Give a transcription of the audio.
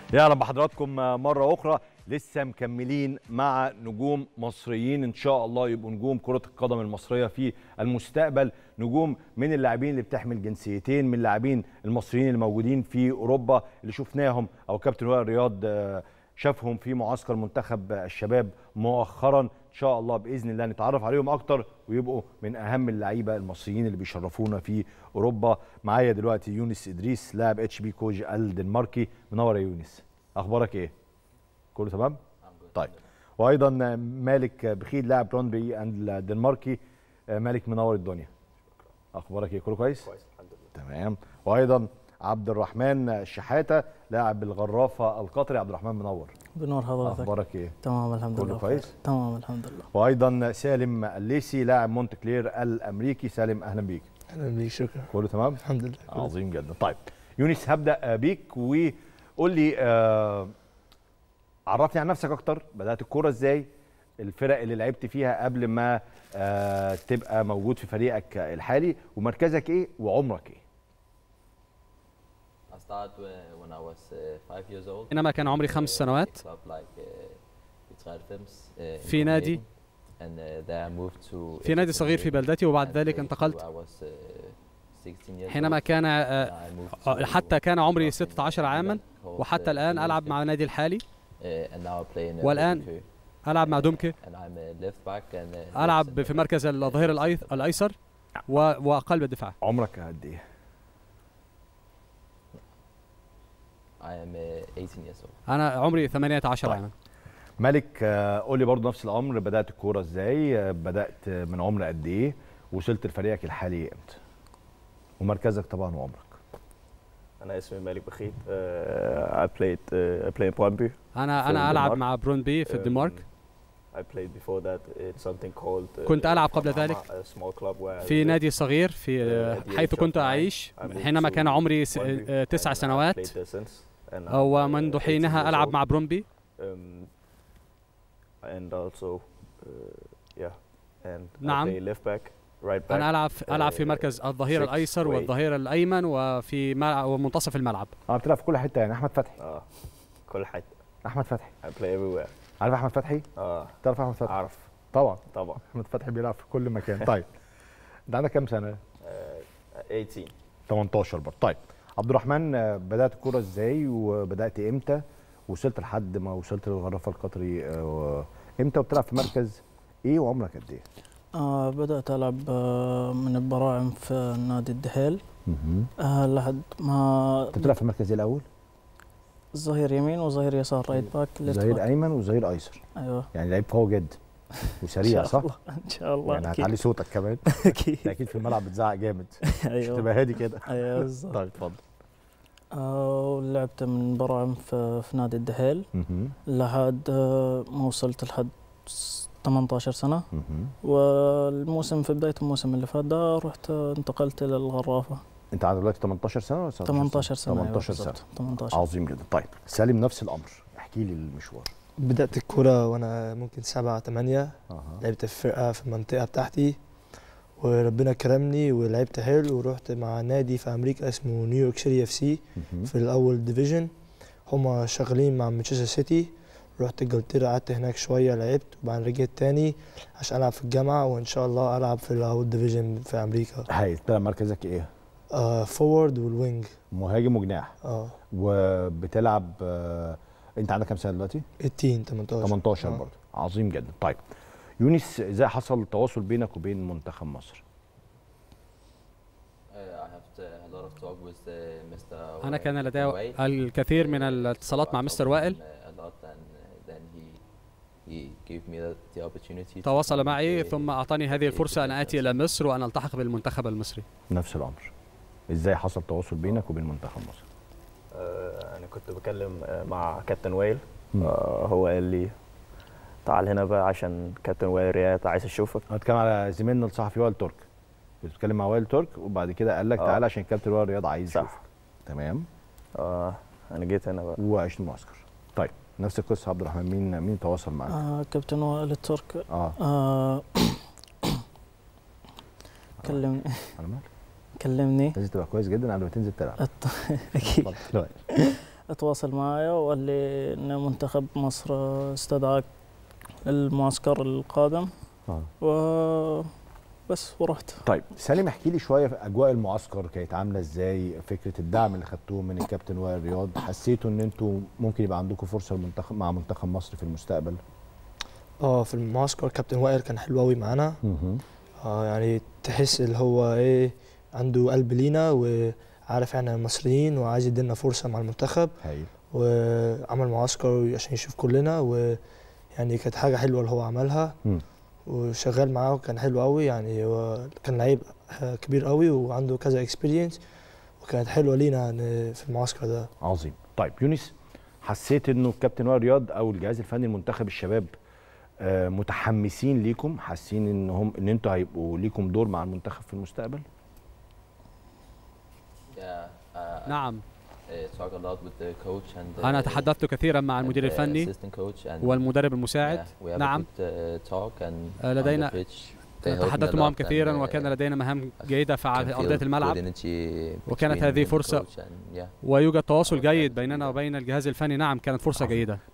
يا اهلا بحضراتكم مره اخرى لسه مكملين مع نجوم مصريين ان شاء الله يبقوا نجوم كره القدم المصريه في المستقبل نجوم من اللاعبين اللي بتحمل جنسيتين من اللاعبين المصريين اللي موجودين في اوروبا اللي شفناهم او كابتن وائل رياض آه، شافهم في معسكر منتخب الشباب مؤخرا ان شاء الله باذن الله نتعرف عليهم اكتر ويبقوا من اهم اللعيبه المصريين اللي بيشرفونا في اوروبا معايا دلوقتي يونس ادريس لاعب اتش بي كوج الدنماركي منور يا يونس اخبارك ايه كله تمام طيب وايضا مالك بخيت لاعب برونبي الدنماركي مالك منور الدنيا اخبارك ايه كله كويس كويس الحمد لله تمام وايضا عبد الرحمن شحاته لاعب الغرافه القطري عبد الرحمن منور بنور حضرتك اخبارك ايه تمام الحمد كله لله كويس؟ بخير. تمام الحمد لله وايضا سالم الليسي لاعب مونت كلير الامريكي سالم اهلا بيك اهلا بيك شكرا كله تمام الحمد لله كله عظيم جدا طيب يونس هبدا بيك وقول لي آه عرفني عن نفسك اكتر بدات الكوره ازاي الفرق اللي لعبت فيها قبل ما آه تبقى موجود في فريقك الحالي ومركزك ايه وعمرك ايه I started when- when I was uh, five years old. حينما كان عمري خمس uh, سنوات a club like, uh, Utrecht uh, in في نادي Copenhagen. And, uh, there I moved to في نادي صغير في بلدتي وبعد ذلك انتقلت حينما كان آه، آه، حتى كان عمري 16 عاما وحتى الآن ألعب مع نادي الحالي والآن ألعب مع دومكي ألعب في مركز الظهير الأيث- الأيسر و- وقلب الدفاع عمرك قد ايه I am uh, 18 years old. أنا عمري 18 طيب. عاما مالك آه، قول لي برضه نفس الامر بدات الكوره ازاي آه، بدات من عمر قد ايه وصلت لفريقك الحالي امتى ومركزك طبعا وعمرك انا اسمي مالك بخيت uh, I played uh, I play in Brøndby أنا في أنا ألعب الدنمارك. مع برونبي في Um, الدنمارك I played before that in something called uh, كنت ألعب قبل Hamar, ذلك a small club where I في lived. نادي صغير في آه، Uh, at the حيث age of كنت nine, أعيش I moved حينما to كان عمري س- Brøndby آه، تسع and I've سنوات played there since, and I'm, ومنذ uh, 18 حينها years ألعب old. مع برونبي Um, and also uh, yeah and نعم. I play left back right back أنا ألعب ألعب في آه، مركز الظهير six الأيسر way. والظهير الأيمن وفي ملع- ومنتصف الملعب اه بتلعب في كل حته يعني احمد فتحي اه كل حته احمد فتحي I play everywhere عارف احمد فتحي اه تعرف احمد فتحي اعرف طبعا طبعا احمد فتحي بيلعب في كل مكان طيب انت عندك كام سنه آه، 18 18 برضه طيب عبد الرحمن آه، بدات الكوره ازاي وبدات امتى وصلت لحد ما وصلت للغرفه القطري آه، امتى وبتلعب في مركز ايه وعمرك قد ايه آه بدأت ألعب آه من البراعم في نادي الدحيل آه لحد ما انت بتلعب في المركز إيه الاول ظهير يمين وظهير يسار رايت باك ليفت ظهير باك ايمن وظهير ايسر أيوه يعني لعيب قوي جدا إن وسريع شاء صح الله إن شاء الله يعني أكيد هتعلي صوتك كمان أكيد انت اكيد في الملعب بتزعق جامد مش أيوه تبقى هادي كده أيوه بالظبط طيب اتفضل آه ولعبت من براعم في, في نادي الدحيل مهم. لحد آه ما وصلت لحد س- 18 سنة مهم. والموسم في بداية الموسم اللي فات ده رحت آه، انتقلت إلى الغرافة انت عندك دلوقتي 18 سنه ولا 19 18 سنة أيوة 18 سنه بالظبط. 18 عظيم جدا طيب سالم نفس الامر احكي لي المشوار بدأت الكورة وأنا ممكن سبعة تمانية اها لعبت في فرقة في المنطقة بتاعتي وربنا كرمني ولعبت حلو ورحت مع نادي في أمريكا اسمه نيويورك سيتي اف سي مهم. في الأول ديفيجن هما شغالين مع مانشستر سيتي رحت انجلترا قعدت هناك شوية لعبت وبعدين رجعت تاني عشان ألعب في الجامعة وإن شاء الله ألعب في الأول ديفيجن في أمريكا هاي بتلعب مركزك ايه آه فورورد والوينج مهاجم وجناح اه وبتلعب آه، انت عندك كام سنه دلوقتي 18 18 18 آه. برضه عظيم جدا طيب يونس ازاي حصل التواصل بينك وبين منتخب مصر Uh, I have uh, a lot of talk with uh, Mr. أنا كان لدي Wade. الكثير من الاتصالات مع مستر وائل A lot and uh, then he he gave me the, the opportunity. to تواصل come معي to- ثم أعطاني هذه الفرصة أن آتي إلى مصر وأن ألتحق بالمنتخب المصري نفس الامر ازاي حصل تواصل بينك وبين منتخب مصر آه، انا كنت بكلم آه، مع كابتن وائل مم. آه، هو قال لي تعال هنا بقى عشان كابتن وائل رياض عايز اشوفك انا بتكلم على زميلنا الصحفي وائل ترك كنت بتتكلم مع وائل ترك وبعد كده قال لك آه. تعالى عشان كابتن وائل رياض عايز صح. يشوفك تمام آه، انا جيت هنا بقى وعشت المعسكر طيب نفس القصه عبد الرحمن مين مين تواصل معاك آه كابتن وائل الترك اه آه كلمني انا مالك كلمني لازم تبقى كويس جدا قبل ما تنزل تلعب اكيد اتفضل. لا. تواصل معي وقال لي ان منتخب مصر استدعاك المعسكر القادم آه. و بس ورحت طيب سالم احكي لي شويه في اجواء المعسكر كانت عامله ازاي فكره الدعم اللي خدتوه من الكابتن وائل رياض حسيتوا ان انتوا ممكن يبقى عندكم فرصه المنتخب مع منتخب مصر في المستقبل اه في المعسكر كابتن وائل كان حلو قوي معانا اه يعني تحس اللي هو ايه عنده قلب لينا وعارف احنا مصريين وعايز يدينا فرصه مع المنتخب هايل وعمل معسكر عشان يشوف كلنا ويعني كانت حاجه حلوه اللي هو عملها م. وشغال معاه وكان حلو قوي يعني هو كان لعيب كبير قوي وعنده كذا اكسبيرينس وكانت حلوه لينا يعني في المعسكر ده عظيم طيب يونس حسيت انه الكابتن وائل رياض او الجهاز الفني المنتخب الشباب آه، متحمسين ليكم حاسين انهم ان انتوا هيبقوا ليكم دور مع المنتخب في المستقبل Yeah, uh, نعم uh, talk a lot with the coach and, uh, أنا تحدثت كثيرا مع and المدير the الفني assistant coach and والمدرب المساعد yeah, we have نعم a good, uh, talk and آه، لدينا- on the pitch, they helped me a تحدثت معهم lot كثيرا and, uh, وكان لدينا مهام جيدة في can على feel أرضية good الملعب energy وكانت between هذه the فرصة coach and, yeah. ويوجد تواصل جيد بيننا وبين الجهاز الفني نعم كانت فرصة عظيم. جيدة